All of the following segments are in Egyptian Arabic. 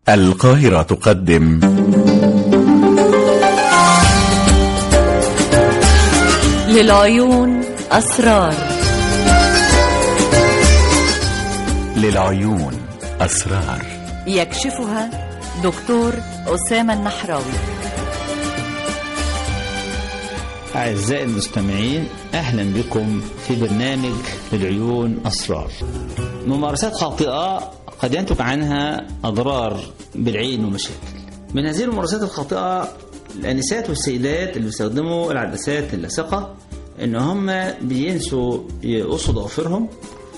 القاهرة تقدم للعيون أسرار للعيون أسرار يكشفها دكتور أسامة النحراوي أعزائي المستمعين أهلا بكم في برنامج للعيون أسرار ممارسات خاطئة قد ينتج عنها أضرار بالعين ومشاكل من هذه الممارسات الخاطئة الأنسات والسيدات اللي بيستخدموا العدسات اللاصقة إن هم بينسوا يقصوا ضوافرهم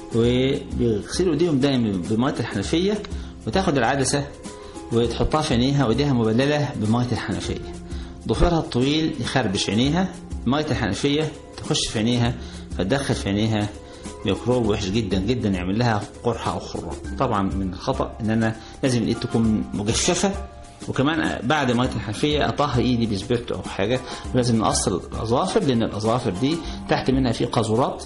وبيغسلوا ايديهم دايما بمية الحنفية وتاخد العدسة وتحطها في عينيها وايديها مبللة بمية الحنفية ضفيرها الطويل يخربش عينيها مية الحنفية تخش في عينيها فتدخل في عينيها ميكروب وحش جدا جدا يعمل لها قرحة أو خراج طبعا من الخطأ إن أنا لازم الإيد تكون مجففة وكمان بعد مية الحنفية أطهر إيدي بسبرت أو حاجة ولازم نقصر الأظافر لأن الأظافر دي تحت منها في قاذورات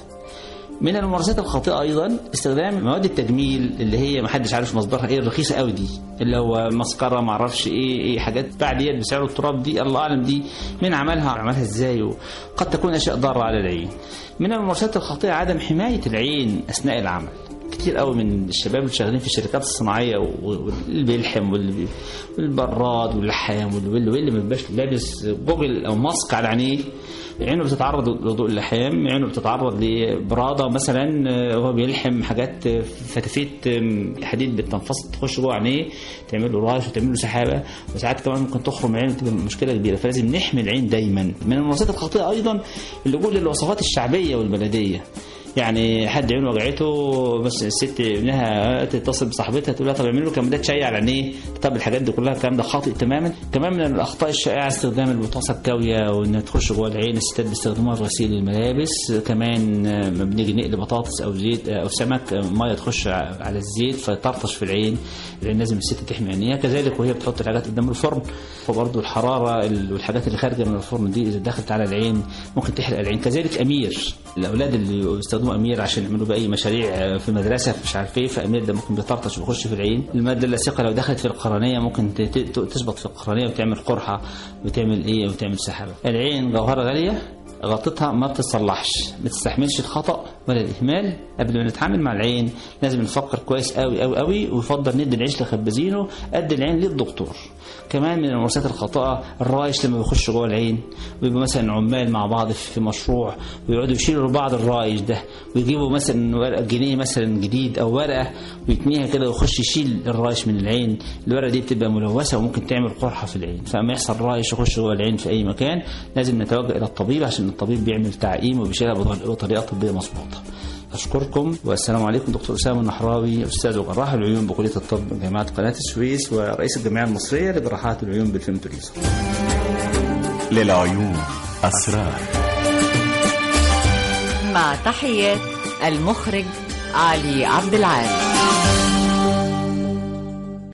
من الممارسات الخاطئه ايضا استخدام مواد التجميل اللي هي ما حدش عارف مصدرها ايه الرخيصه قوي دي اللي هو مسكره ما اعرفش ايه ايه حاجات بعديات بسعر التراب دي الله اعلم دي مين عملها عملها ازاي وقد تكون اشياء ضاره على العين من الممارسات الخاطئه عدم حمايه العين اثناء العمل كتير قوي من الشباب اللي شغالين في الشركات الصناعيه واللي بيلحم واللي والبراد واللحام واللي واللي ما بيبقاش لابس جوجل او ماسك على عينيه عينه بتتعرض لضوء اللحام عينه بتتعرض لبرادة مثلا وهو بيلحم حاجات فتافيت حديد بتنفصل تخش جوه عينيه تعمل له راش وتعمل له سحابه وساعات كمان ممكن تخرم عينه تبقى مشكله كبيره فلازم نحمي العين دايما من الممارسات الخاطئه ايضا اللجوء للوصفات الشعبيه والبلديه يعني حد عينه وجعته بس الست ابنها تتصل بصاحبتها تقول لها طب اعمل له كمادات شاي على عينيه طب الحاجات دي كلها الكلام ده خاطئ تماما كمان من الاخطاء الشائعه استخدام البطاطسه الكاويه وانها تخش جوه العين الستات بيستخدموها في غسيل الملابس كمان ما بنيجي نقلي بطاطس او زيت او سمك ميه تخش على الزيت فيطرطش في العين العين لازم الست تحمي عينيها كذلك وهي بتحط الحاجات قدام الفرن فبرضه الحراره والحاجات اللي خارجه من الفرن دي اذا دخلت على العين ممكن تحرق العين كذلك امير الاولاد اللي بيستخدموا امير عشان يعملوا باي مشاريع في المدرسه مش عارف ايه فامير ده ممكن بيطرطش ويخش في العين الماده اللاصقه لو دخلت في القرنيه ممكن تثبت في القرنيه وتعمل قرحه وتعمل ايه وتعمل سحابه العين جوهره غاليه غلطتها ما بتتصلحش ما تستحملش الخطا ولا الاهمال قبل ما نتعامل مع العين لازم نفكر كويس قوي قوي قوي ويفضل ندي العيش لخبازينه قد العين للدكتور كمان من الممارسات الخاطئه الرايش لما بيخش جوه العين ويبقوا مثلا عمال مع بعض في مشروع ويقعدوا يشيلوا لبعض الرايش ده ويجيبوا مثلا ورقه جنيه مثلا جديد او ورقه ويتنيها كده ويخش يشيل الرايش من العين الورقه دي بتبقى ملوثه وممكن تعمل قرحه في العين فاما يحصل رايش يخش جوه العين في اي مكان لازم نتوجه الى الطبيب عشان الطبيب بيعمل تعقيم وبيشيلها بطريقه طبيه مظبوطه أشكركم والسلام عليكم دكتور أسامة النحراوي أستاذ وجراح العيون بكلية الطب جامعة قناة السويس ورئيس الجمعية المصرية لجراحات العيون بالفيمتوليزم للعيون أسرار مع تحيات المخرج علي عبد العال